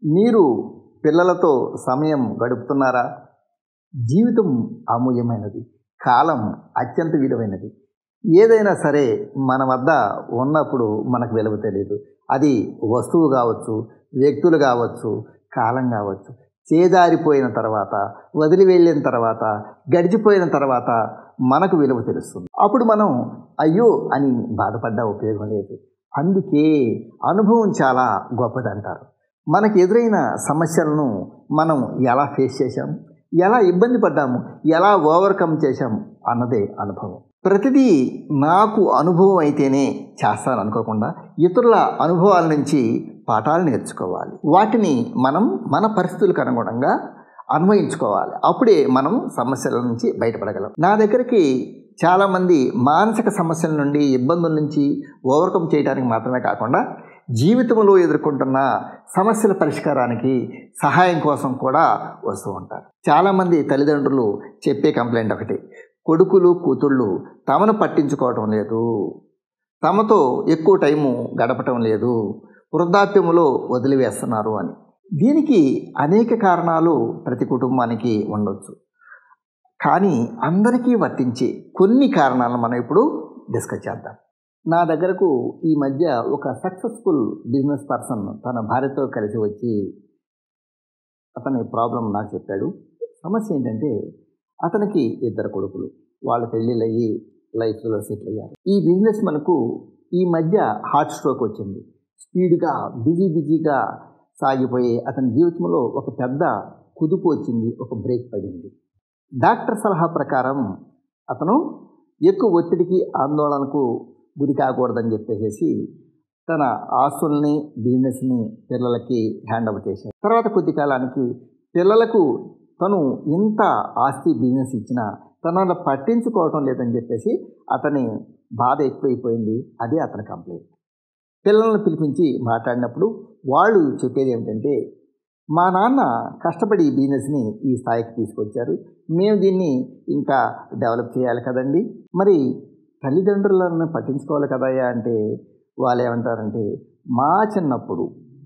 మీరు పిల్లలతో సమయం గడుపుతున్నారా జీవితం అమూల్యమైనది కాలం అత్యంత విలువైనది ఏదైనా సరే మన వద్ద ఉన్నప్పుడు మనకు విలువ తెలియదు అది వస్తువు కావచ్చు వ్యక్తులు కావచ్చు కాలం కావచ్చు చేజారిపోయిన తర్వాత వదిలి వెళ్ళిన తర్వాత గడిచిపోయిన తర్వాత మనకు విలువ తెలుస్తుంది అప్పుడు మనం అయ్యో అని బాధపడ్డా ఉపయోగం లేదు అందుకే అనుభవం చాలా గొప్పదంటారు మనకు ఎదురైన సమస్యలను మనం ఎలా ఫేస్ చేశాం ఎలా ఇబ్బంది పడ్డాము ఎలా ఓవర్కమ్ చేశాం అన్నదే అనుభవం ప్రతిదీ నాకు అనుభవం అయితేనే చేస్తాను అనుకోకుండా ఇతరుల అనుభవాల నుంచి పాఠాలు నేర్చుకోవాలి వాటిని మనం మన పరిస్థితులకు అనుగుణంగా అన్వయించుకోవాలి అప్పుడే మనం సమస్యల నుంచి బయటపడగలం నా దగ్గరికి చాలామంది మానసిక సమస్యల నుండి ఇబ్బందుల నుంచి ఓవర్కమ్ చేయడానికి మాత్రమే కాకుండా జీవితంలో ఎదుర్కొంటున్న సమస్యల పరిష్కారానికి సహాయం కోసం కూడా వస్తూ ఉంటారు చాలామంది తల్లిదండ్రులు చెప్పే కంప్లైంట్ ఒకటి కొడుకులు కూతుళ్ళు తమను పట్టించుకోవటం లేదు తమతో ఎక్కువ టైము గడపటం లేదు వృద్ధాప్యములో వదిలివేస్తున్నారు అని దీనికి అనేక కారణాలు ప్రతి కుటుంబానికి ఉండొచ్చు కానీ అందరికీ వర్తించే కొన్ని కారణాలను మనం ఇప్పుడు డిస్కస్ చేద్దాం నా దగ్గరకు ఈ మధ్య ఒక సక్సెస్ఫుల్ బిజినెస్ పర్సన్ తన భార్యతో కలిసి వచ్చి అతని ప్రాబ్లం నాకు చెప్పాడు సమస్య ఏంటంటే అతనికి ఇద్దరు కొడుకులు వాళ్ళ పెళ్ళిళ్ళు అయ్యి లైఫ్లో సెటిల్ అయ్యారు ఈ బిజినెస్ మనకు ఈ మధ్య హార్ట్ స్ట్రోక్ వచ్చింది స్పీడ్గా బిజీ బిజీగా సాగిపోయి అతని జీవితంలో ఒక పెద్ద కుదుపు వచ్చింది ఒక బ్రేక్ పడింది డాక్టర్ సలహా ప్రకారం అతను ఎక్కువ ఒత్తిడికి ఆందోళనకు గురి కాకూడదని చెప్పేసి తన ఆస్తుల్ని బిజినెస్ని పిల్లలకి హ్యాండ్ ఓవర్ చేశాడు తర్వాత కొద్ది కాలానికి పిల్లలకు తను ఎంత ఆస్తి బిజినెస్ ఇచ్చినా తనను పట్టించుకోవటం లేదని చెప్పేసి అతని బాధ ఎక్కువైపోయింది అదే అతని కంప్లైంట్ పిల్లలను పిలిపించి మాట్లాడినప్పుడు వాళ్ళు చెప్పేది ఏమిటంటే మా నాన్న కష్టపడి ఈ బిజినెస్ని ఈ స్థాయికి తీసుకొచ్చారు మేము దీన్ని ఇంకా డెవలప్ చేయాలి కదండి మరి తల్లిదండ్రులను పట్టించుకోవాలి కదయ్యా అంటే వాళ్ళు ఏమంటారంటే మా చిన్నప్పుడు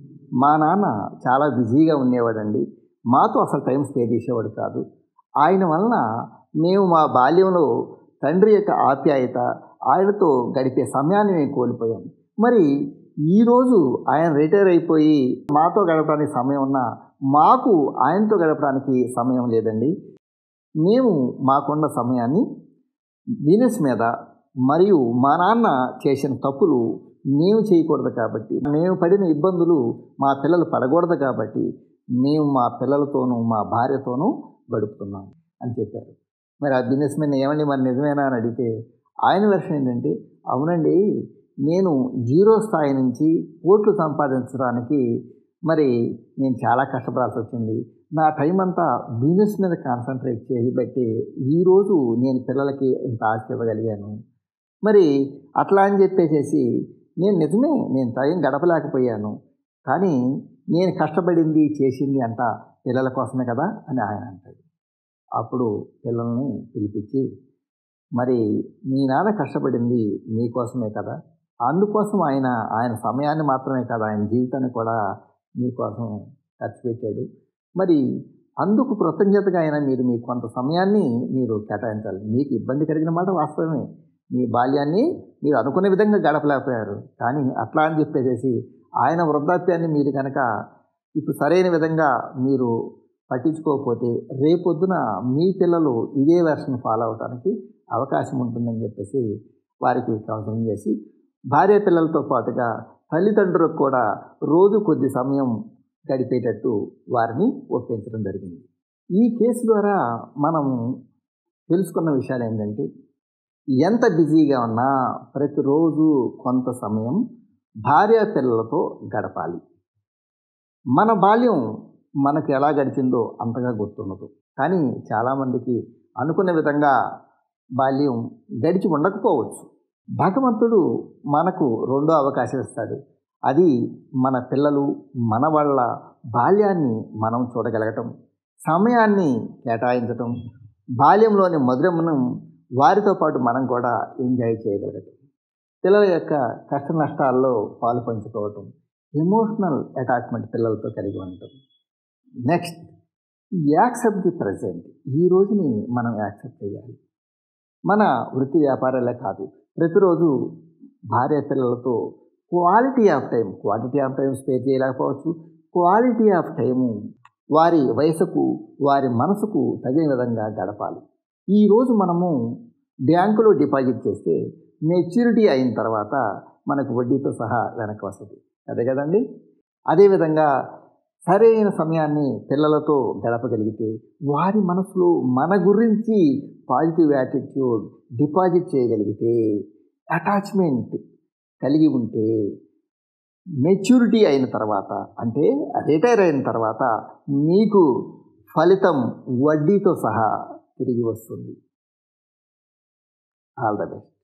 మా నాన్న చాలా బిజీగా ఉండేవాడండి మాతో అసలు టైం స్పే చేసేవాడు కాదు ఆయన వలన మేము మా బాల్యంలో తండ్రి యొక్క ఆప్యాయత ఆయనతో గడిపే సమయాన్ని మేము కోల్పోయాం మరి ఈరోజు ఆయన రిటైర్ అయిపోయి మాతో గడపడానికి సమయం ఉన్నా మాకు ఆయనతో గడపడానికి సమయం లేదండి మేము మాకున్న సమయాన్ని బిజినెస్ మీద మరియు మా నాన్న చేసిన తప్పులు మేము చేయకూడదు కాబట్టి మేము పడిన ఇబ్బందులు మా పిల్లలు పడకూడదు కాబట్టి మేము మా పిల్లలతోనూ మా భార్యతోనూ గడుపుతున్నాం అని చెప్పారు మరి ఆ బిజినెస్ మెన్ ఏమండి మరి నిజమేనా అని అడిగితే ఆయన వెర్షన్ ఏంటంటే అవునండి నేను జీరో స్థాయి నుంచి కోట్లు సంపాదించడానికి మరి నేను చాలా కష్టపడాల్సి వచ్చింది నా టైం అంతా బిజినెస్ మీద కాన్సన్ట్రేట్ చేయబట్టి ఈరోజు నేను పిల్లలకి ఇంత ఆస్తి ఇవ్వగలిగాను మరి అట్లా అని చెప్పేసేసి నేను నిజమే నేను టైం గడపలేకపోయాను కానీ నేను కష్టపడింది చేసింది అంతా పిల్లల కోసమే కదా అని ఆయన అంటాడు అప్పుడు పిల్లల్ని పిలిపించి మరి మీ నాన్న కష్టపడింది మీకోసమే కదా అందుకోసం ఆయన ఆయన సమయాన్ని మాత్రమే కదా ఆయన జీవితాన్ని కూడా మీకోసం ఖర్చు పెట్టాడు మరి అందుకు కృతజ్ఞతగా అయినా మీరు మీ కొంత సమయాన్ని మీరు కేటాయించాలి మీకు ఇబ్బంది కలిగిన మాట వాస్తవమే మీ బాల్యాన్ని మీరు అనుకునే విధంగా గడపలేకపోయారు కానీ అట్లా అని చెప్పేసి ఆయన వృద్ధాప్యాన్ని మీరు కనుక ఇప్పుడు సరైన విధంగా మీరు పట్టించుకోకపోతే రేపొద్దున మీ పిల్లలు ఇదే వెర్షన్ ఫాలో అవడానికి అవకాశం ఉంటుందని చెప్పేసి వారికి కౌన్సిలింగ్ చేసి భార్య పిల్లలతో పాటుగా తల్లిదండ్రులకు కూడా రోజు కొద్ది సమయం గడిపేటట్టు వారిని ఒప్పించడం జరిగింది ఈ కేసు ద్వారా మనం తెలుసుకున్న విషయాలు ఏంటంటే ఎంత బిజీగా ఉన్నా ప్రతిరోజు కొంత సమయం భార్య పిల్లలతో గడపాలి మన బాల్యం మనకు ఎలా గడిచిందో అంతగా గుర్తుండదు కానీ చాలామందికి అనుకున్న విధంగా బాల్యం గడిచి ఉండకపోవచ్చు భగవంతుడు మనకు రెండో అవకాశం ఇస్తాడు అది మన పిల్లలు మన వాళ్ళ బాల్యాన్ని మనం చూడగలగటం సమయాన్ని కేటాయించటం బాల్యంలోని మధురమును వారితో పాటు మనం కూడా ఎంజాయ్ చేయగలగటం పిల్లల యొక్క కష్ట నష్టాల్లో పాలు పంచుకోవటం ఎమోషనల్ అటాచ్మెంట్ పిల్లలతో కలిగి ఉంటాం నెక్స్ట్ యాక్సెప్ట్ ది ప్రజెంట్ ఈ రోజుని మనం యాక్సెప్ట్ చేయాలి మన వృత్తి వ్యాపారాలే కాదు ప్రతిరోజు భార్య పిల్లలతో quality of time quantity of time spare చేయలేకపోవచ్చు క్వాలిటీ ఆఫ్ టైము వారి వయసుకు వారి మనసుకు తగిన విధంగా గడపాలి ఈరోజు మనము బ్యాంకులో డిపాజిట్ చేస్తే మెచ్యూరిటీ అయిన తర్వాత మనకు వడ్డీతో సహా వెనక్కి వస్తుంది అదే కదండి అదేవిధంగా సరైన సమయాన్ని పిల్లలతో గడపగలిగితే వారి మనసులో మన గురించి పాజిటివ్ యాటిట్యూడ్ డిపాజిట్ చేయగలిగితే అటాచ్మెంట్ కలిగి ఉంటే మెచ్యూరిటీ అయిన తర్వాత అంటే రిటైర్ అయిన తర్వాత మీకు ఫలితం వడ్డీతో సహా తిరిగి వస్తుంది ఆల్ ద బెస్ట్